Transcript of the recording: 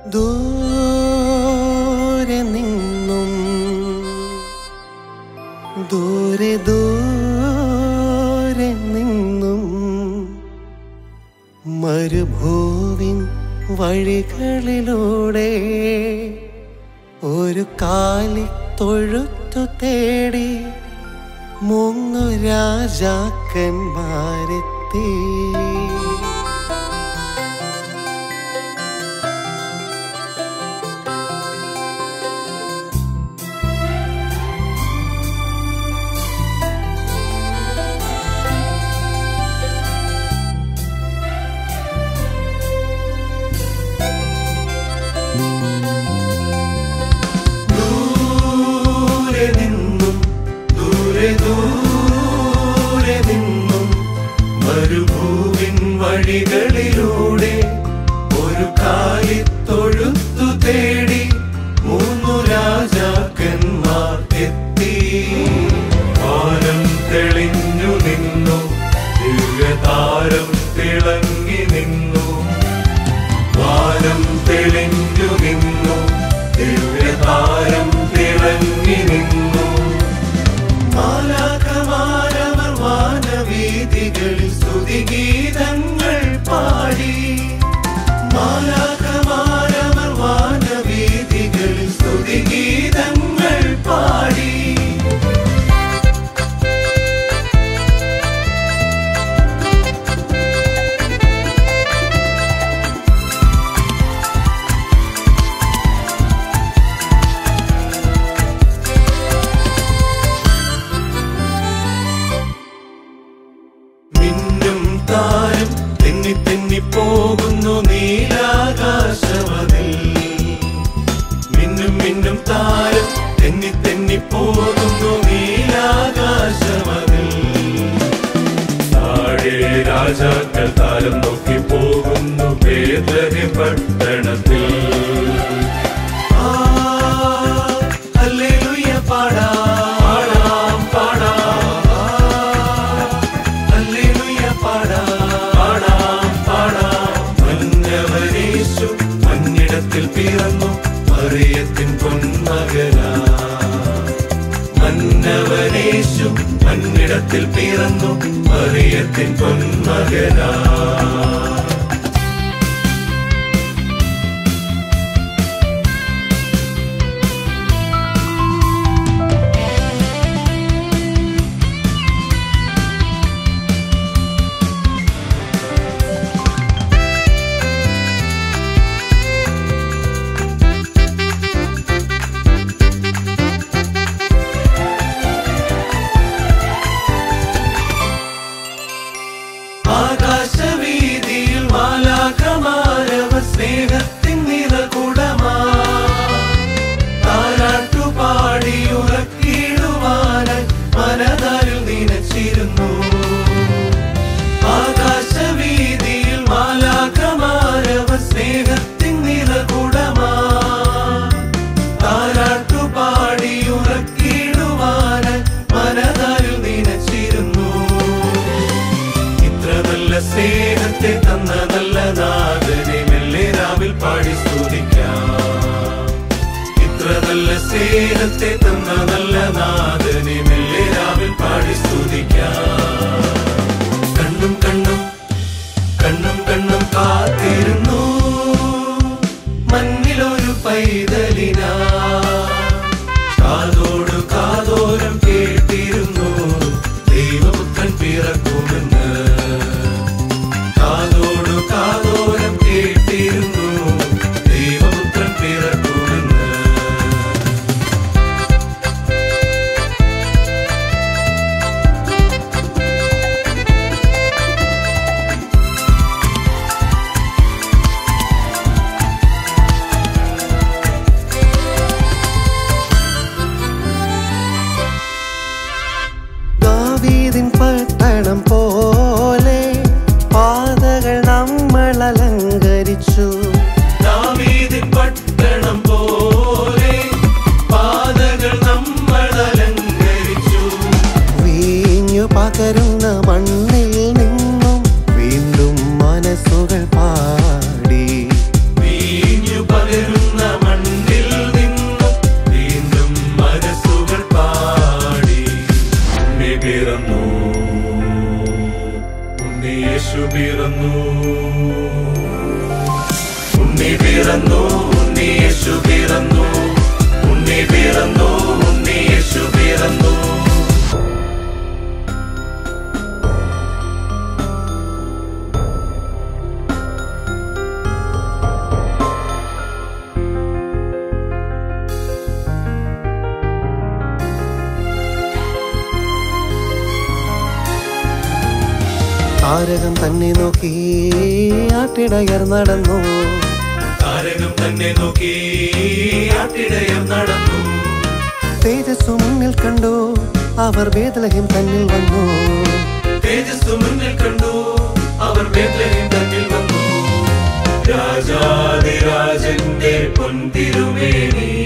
ദൂരെ നിന്നും ദൂരെ ദൂരെ നിന്നും മരുഭൂവിൻ വഴികളിലൂടെ ഒരു കാലി തൊഴുത്തു തേടി മൂന്നു രാജാക്കന്മാരെത്തി ദൂരെ നിന്നും ദൂരെ ദൂരെ നിന്നും മരുഭൂവിൻ വഴികളിലൂടെ ഒരു കാലിത്തൊഴുത്തു തേടി മൂന്നു രാജാക്കന്മാർ എത്തി വാനം തെളിഞ്ഞു നിന്നു ദിവ്യതാരം തിളങ്ങി നിന്നു വാനം തെളിഞ്ഞു നിന്നു ദിവ്യതാരം തിളങ്ങി നിന്നു മാലാഖമാരവർ വാനവീതികളിൽ സ്തുതിഗീതങ്ങൾ പാടി മാലാഖമാരവർ വാനവീതികളിൽ സ്തുതിഗീതങ്ങൾ പാടി മിന്നും താരം തെന്നി തെന്നി പോകുന്നു നീലാകാശമതിൽ മിന്നും മിന്നും താരം തെന്നി തെന്നി പോകുന്നു നീലാകാശമതിൽ താഴെ രാജാക്കൾ താരം നോക്കി പോകുന്നു വേദന പട്ടണത്തിൽ ആ, ഹല്ലേലൂയ പാടാം പാടാം പാടാം ഹല്ലേലൂയ പാടാം പാടാം പാടാം മഞ്ഞവനേശു മഞ്ഞിടത്തിൽ പിറന്നു മറിയത്തിൻ പൊന്മകനാ മന്നവനേശു മഞ്ഞിടത്തിൽ പിറന്നു മറിയത്തിൻ പൊന്മകനാ ആകാശവീതിയിൽ മാലാഖമാരവ സ്നേഹത്തിൻ നിറകുടമാ താരാട്ടുപാടി ഉറക്കിടുവാനായി മനതാരിൽ നനച്ചിരുന്നു ആകാശവീതിയിൽ മാലാഖമാരവ സ്നേഹത്തിൻ നിറകുടമാ താരാട്ടുപാടി ഉറക്കിടുവാനായി മനതാരിൽ നനച്ചിരുന്നു ഇത്ര നല്ല സ്നേഹത്തെ തന്ന നല്ല നാഥനെ മെല്ലെ രാവിൽ പാടി സ്തുതിക്കാം ഇത്ര നല്ല സ്നേഹത്തെ തന്ന നല്ല നാഥനെ മെല്ലെ രാവിൽ പാടി സ്തുതിക്കാം കണ്ണും കണ്ണും കണ്ണും കണ്ണും കാത്തിരുന്നു മഞ്ഞിലൊരു പൈതലിനാ കാതോട് കാതോരം കേട്ടിരുന്നു ദൈവപുത്രൻ പിറക്കുമെന്ന് കാതോട് കാതോരം കേട്ടിരുന്നു ദൈവപുത്രൻ പിറക്കുമെന്ന് ഉണ്ണി യേശു പിറന്നു ഉണ്ണി പിറന്നു ഉണ്ണി യേശു പിറന്നു ഉണ്ണി പിറന്നു ഉണ്ണി യേശു പിറന്നു താരകം തന്നെ നോക്കി ആട്ടിടയർ നടന്നു താരകം തന്നെ നോക്കി ആട്ടിടയർ നടന്നു തേജസ്സു മുന്നിൽ കണ്ടു അവർ വേദലഹിം തന്നിൽ വന്നു തേജസ് മുന്നിൽ കണ്ടു അവർ ബേത്ലഹേം തന്നിൽ വന്നു രാജാതിരാജന്റെ പൊൻതിരുമേനി